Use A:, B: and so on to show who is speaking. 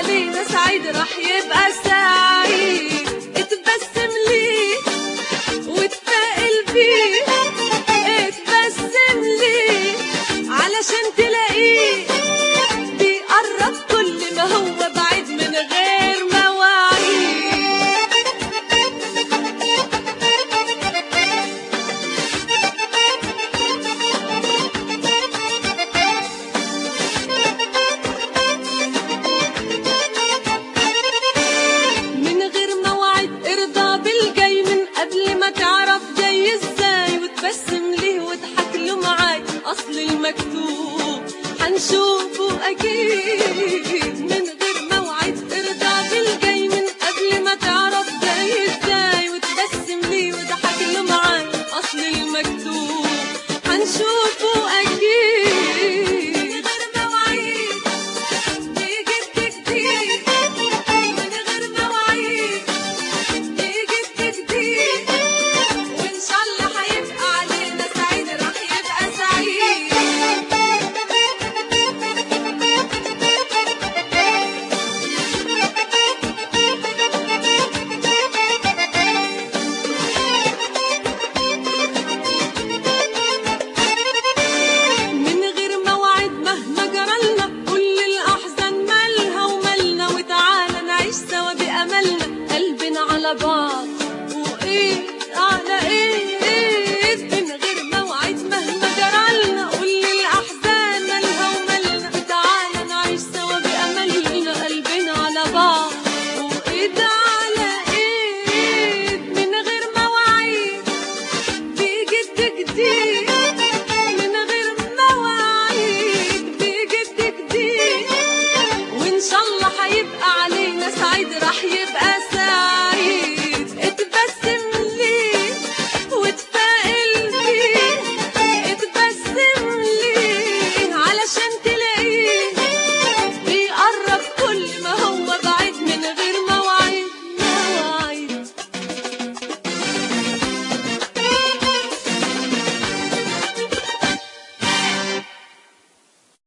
A: علينا سعيد راح يبقى سعيد اتبسم لي وتفائل بيه اتبسم لي علشان تلاقيه بيقرب كل ما هو بعيد من غير مواعيد من غير موعد ارضى بالجاي من قبل ما تعرف جاي ازاي وتبسم ليه واضحك له معاي اصل المكتوب هنشوفه اكيد